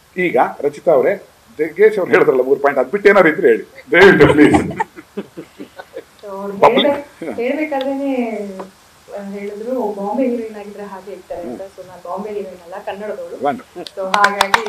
ಈಗ ರಚಿತಾ ಅವರೇ ಜಗ್ಗೇಶ್ ಅವ್ರು ಹೇಳಿದ್ರಲ್ಲ ಮೂರು ಪಾಯಿಂಟ್ ಅದು ಬಿಟ್ಟು ಏನಾದ್ರು ಇದ್ರೆ ಹೇಳಿ ದಯವಿಟ್ಟು ಪ್ಲೀಸ್ So, ಅವ್ರು Public- ಹೇಳ್ಬೇಕ್- ಹೇಳ್ಬೇಕಾದ್ರೇನೆ ಆ, ಹೇಳಿದ್ರು ಬಾಂಬೆ ಹೀರೋಯಿನ್ ಆಗಿದ್ರೆ ಹಾಗೆ ಇರ್ತಾರೆ ಅಂತ ಸೊ ನಾನು ಬಾಂಬೆ ಹೀರೋಯಿನ್ ಅಲ್ಲ ಕನ್ನಡದವಳು Wonderful. ಸೊ ಹಾಗಾಗಿ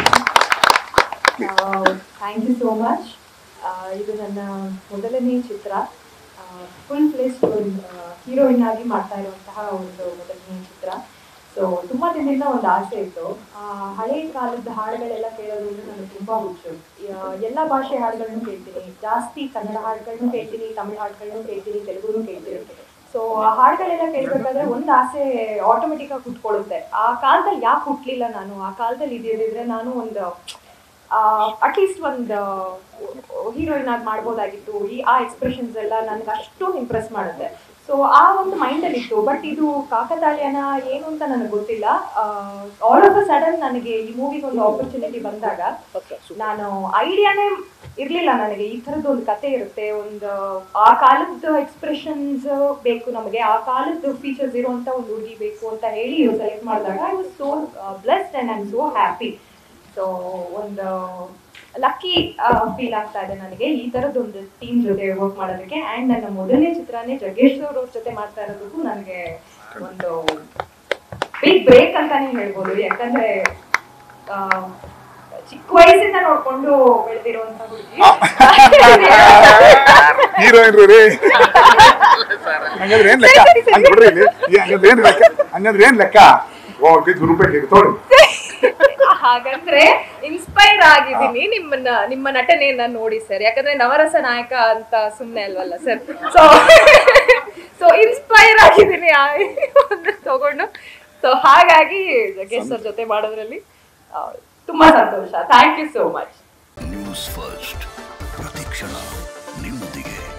ಥ್ಯಾಂಕ್ ಯು ಸೋ ಮಚ್ ಇದು ನನ್ನ ಮೊದಲನೇ ಚಿತ್ರ ಫುಲ್ ಫ್ಲೆಸ್ಟ್ ಹೀರೋಯಿನ್ ಆಗಿ ಮಾಡ್ತಾ ಇರುವಂತಹ ಒಂದು ಮೊದಲನೇ ಚಿತ್ರ ಸೊ ತುಂಬಾ ದಿನದಿಂದ ಒಂದು ಆಸೆ ಇತ್ತು ಆ, ಹಳೆ ಕಾಲದ ಹಾಡುಗಳೆಲ್ಲ ಕೇಳೋದು ಅಂದ್ರೆ ನನಗೆ ತುಂಬಾ ಹುಚ್ಚು ಯಾ- ಎಲ್ಲ ಭಾಷೆ ಹಾಡುಗಳನ್ನು ಕೇಳ್ತೀನಿ ಜಾಸ್ತಿ ಕನ್ನಡ ಹಾಡುಗಳನ್ನು ಕೇಳ್ತೀನಿ ತಮಿಳು ಹಾಡುಗಳನ್ನು ಕೇಳ್ತೀನಿ ತೆಲುಗುನು ಕೇಳ್ತೀನಿ ಸೊ ಆ ಹಾಡುಗಳೆಲ್ಲ ಕೇಳ್ಬೇಕಾದ್ರೆ ಒಂದು ಆಸೆ ಆಟೋಮೆಟಿಕ್ ಆಗಿ ಹುಟ್ಕೊಳ್ಳುತ್ತೆ ಆ ಕಾಲದಲ್ಲಿ ಯಾಕೆ ಹುಟ್ಲಿಲ್ಲ ನಾನು ಆ ಕಾಲದಲ್ಲಿ ಇದ್ದಿದ್ರೆ ನಾನು ಒಂದು ಅಟ್ಲೀಸ್ಟ್ ಒಂದು ಹೀರೋಯಿನ್ ಆಗಿ ಮಾಡ್ಬೋದಾಗಿತ್ತು ಈ ಆ ಎಕ್ಸ್ಪ್ರೆಷನ್ಸ್ ಎಲ್ಲ ನನ್ಗೆ ಅಷ್ಟೊಂದು ಇಂಪ್ರೆಸ್ ಮಾಡುತ್ತೆ ಸೊ ಆ ಒಂದು ಮೈಂಡಲ್ಲಿ ಇತ್ತು ಬಟ್ ಇದು ಕಾಕತಾಳೀಯನ ಏನು ಅಂತ ನನಗೆ ಗೊತ್ತಿಲ್ಲ ಆಲ್ ಆಫ್ ಅ ಸಡನ್ ನನಗೆ ಈ ಮೂವಿಗೆ ಒಂದು ಆಪರ್ಚುನಿಟಿ ಬಂದಾಗ ನಾನು ಐಡಿಯಾನೇ ಇರ್ಲಿಲ್ಲ ನನಗೆ ಈ ಥರದ್ದು ಒಂದು ಕತೆ ಇರುತ್ತೆ ಒಂದು ಆ ಕಾಲದ ಎಕ್ಸ್ಪ್ರೆಷನ್ಸ್ ಬೇಕು ನಮಗೆ ಆ ಕಾಲದ ಫೀಚರ್ಸ್ ಇರುವಂತ ಒಂದು ಹುಡುಗಿ ಬೇಕು ಅಂತ ಹೇಳಿ ಸೆಲೆಕ್ಟ್ ಮಾಡಿದಾಗ I was so blessed and I am so happy so ಒಂದು ಲಕ್ಕಿ ಫೀಲ್ ಆಗ್ತಾ ಇದೆ ನನಗೆ ಈ ತರದ್ದು ಒಂದು ಟೀಮ್ ಜೊತೆ ವರ್ಕ್ ಮಾಡೋದಕ್ಕೆ ಅಂಡ್ ನನ್ನ ಮೊದಲನೇ ಚಿತ್ರನೇ ಜಗ್ಗೇಶ್ ಅವ್ರ ಜೊತೆ ಮಾಡ್ತಾ ಇರೋದಕ್ಕೂ ನನಗೆ ಒಂದು ಬಿಗ್ ಬ್ರೇಕ್ ಅಂತಾನೆ ಹೇಳ್ಬೋದು ಯಾಕಂದ್ರೆ ಆ, ಚಿಕ್ಕ ವಯಸ್ಸಿಂದ ನೋಡ್ಕೊಂಡು ಬೆಳೆದಿರುವಂತ ಹುಡುಗಿ ಹೀರೋಯಿನ್ ರೀ ಹಂಗಂದ್ರೆ ಏನ್ ಲೆಕ್ಕ ಹಂಗ ಬಿಡ್ರಿ ಇಲ್ಲಿ ಈ ಹಂಗಂದ್ರೆ ಏನ್ ಲೆಕ್ಕ ಹಂಗಂದ್ರೆ ಏನ್ ಲೆಕ್ಕ ಓ ಬಿದ್ದು ರೂಪಾಯಿ ತೋಳಿ ಹಾಗಂದ್ರೆ ಇನ್ಸ್ಪೈರ್ ಆಗಿದ್ದೀನಿ ನಿಮ್ಮನ್ನ ನಿಮ್ಮ ನಟನೆಯನ್ನ ನೋಡಿ ಸರ್ ಯಾಕಂದ್ರೆ ನವರಸ ನಾಯಕ ಅಂತ ಸುಮ್ನೆ ಅಲ್ವಲ್ಲ ಸರ್ ಸೊ ಸೊ ಇನ್ಸ್ಪೈರ್ ಆಗಿದ್ದೀನಿ ಆ ಒಂದು ತಗೊಂಡು ಸೊ ಹಾಗಾಗಿ ಜಗ್ಗೇಶ್ ಸರ್ ಜೊತೆ ಮಾಡೋದ್ರಲ್ಲಿ ಆ, ತುಂಬಾ ಸಂತೋಷ thank you so much news first ಪ್ರತಿಕ್ಷಣ ನಿಮ್ಮೊಂದಿಗೆ